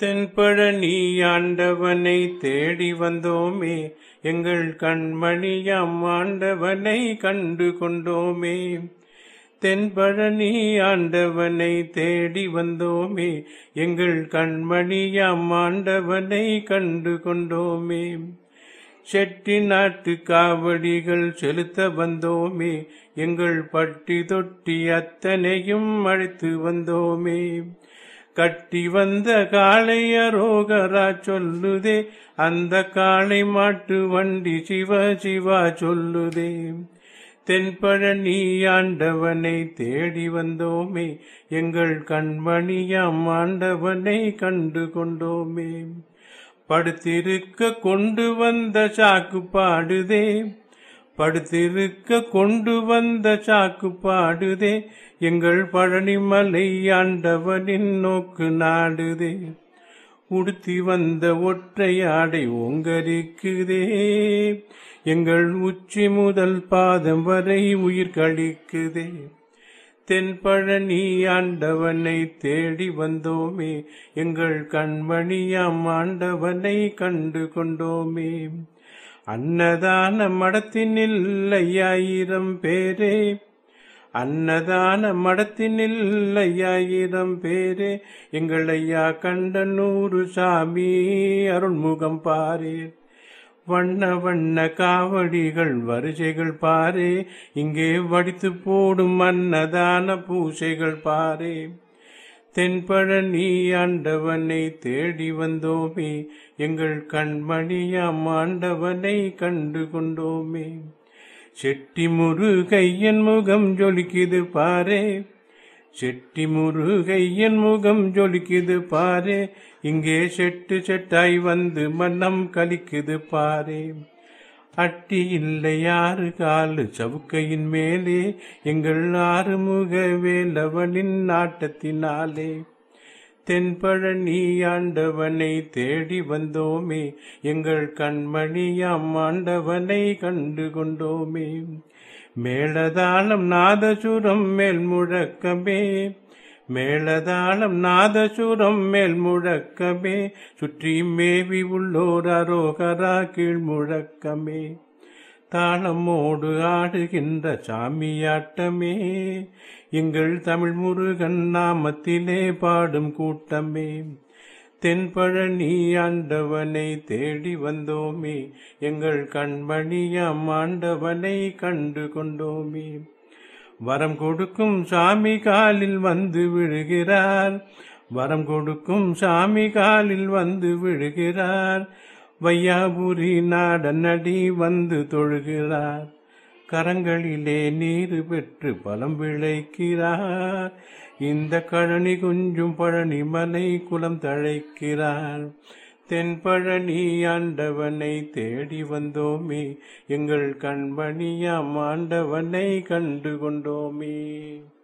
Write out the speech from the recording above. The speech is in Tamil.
தென்பழனி ஆண்டவனை தேடி வந்தோமே எங்கள் கண்மணியாம் ஆண்டவனை கண்டு கொண்டோமே தென்பழனி ஆண்டவனை தேடி வந்தோமே எங்கள் கண்மணியாம் ஆண்டவனை கண்டு கொண்டோமே செட்டி நாட்டு காவடிகள் செலுத்த வந்தோமே எங்கள் பட்டி தொட்டி அத்தனையும் அழைத்து வந்தோமே கட்டி வந்த காளை அரோகரா சொல்லுதே அந்த காளை மாட்டு வண்டி சிவ சிவா சொல்லுதே தென்பழனி ஆண்டவனை தேடி வந்தோமே எங்கள் கண்மணியாம் ஆண்டவனை கண்டு கொண்டோமே படுத்திருக்க கொண்டு வந்த சாக்கு பாடுதே படுத்திருக்க கொண்டு வந்த சாக்கு பாடுதே எங்கள் பழனிமலை ஆண்டவனின் நோக்கு நாடுதே உடுத்தி வந்த ஒற்றை ஆடை ஓங்கரிக்குதே எங்கள் உச்சி முதல் பாதம் வரை உயிர் கழிக்குதே தென்பழனி ஆண்டவனை தேடி வந்தோமே எங்கள் கண்மணியாம் ஆண்டவனை கண்டு கொண்டோமே அன்னதான மடத்தினில் ஐயாயிரம் பேரே அன்னதான மடத்தினில் ஐயாயிரம் பேரே எங்கள் ஐயா கண்ட நூறு சாமி அருள்முகம் பாரீர் வண்ண வண்ண காவடிகள் வரிசைகள் பாரே இங்கே வடித்து போடும் அன்னதான பூசைகள் பாரே தென்பழனி ஆண்டவனை தேடி வந்தோமே எங்கள் கண்மணியாம் ஆண்டவனை கண்டு கொண்டோமே செட்டி முருகையன் முகம் ஜொலிக்குது பாரே செட்டி முருகையன் முகம் ஜொலிக்குது பாரே இங்கே செட்டு செட்டாய் வந்து மன்னம் கலிக்குது பாரே அட்டி இல்லை ஆறு காலு சவுக்கையின் மேலே எங்கள் ஆறுமுக வேலவனின் நாட்டத்தினாலே தென்பழனி ஆண்டவனை தேடி வந்தோமே எங்கள் கண்மணியாம் ஆண்டவனை கண்டு கொண்டோமே மேளதாளம் நாதசுரம் மேல் முழக்கமே மேளதாளம் நாதசுரம் மேல் முழக்கமே சுற்றி மேவி உள்ளோர் அரோகரா கீழ் முழக்கமே தாளமோடு ஆடுகின்ற சாமியாட்டமே எங்கள் தமிழ் முருகன் நாமத்திலே பாடும் கூட்டமே தென்பழனி ஆண்டவனை தேடி வந்தோமே எங்கள் கண்மணியாம் ஆண்டவனை கண்டு கொண்டோமே வரம் கொடுக்கும் சாமி காலில் வந்து விழுகிறார் வரம் கொடுக்கும் சாமி காலில் வந்து விழுகிறார் வையாபுரி நாடனடி வந்து தொழுகிறார் கரங்களிலே நீர் பெற்று பலம் விளைக்கிறார் இந்த கழனி குஞ்சும் பழனி மலை குலம் தழைக்கிறார் தென்பழனி ஆண்டவனை தேடி வந்தோமே எங்கள் கண்பணியாம் ஆண்டவனை கண்டு கொண்டோமே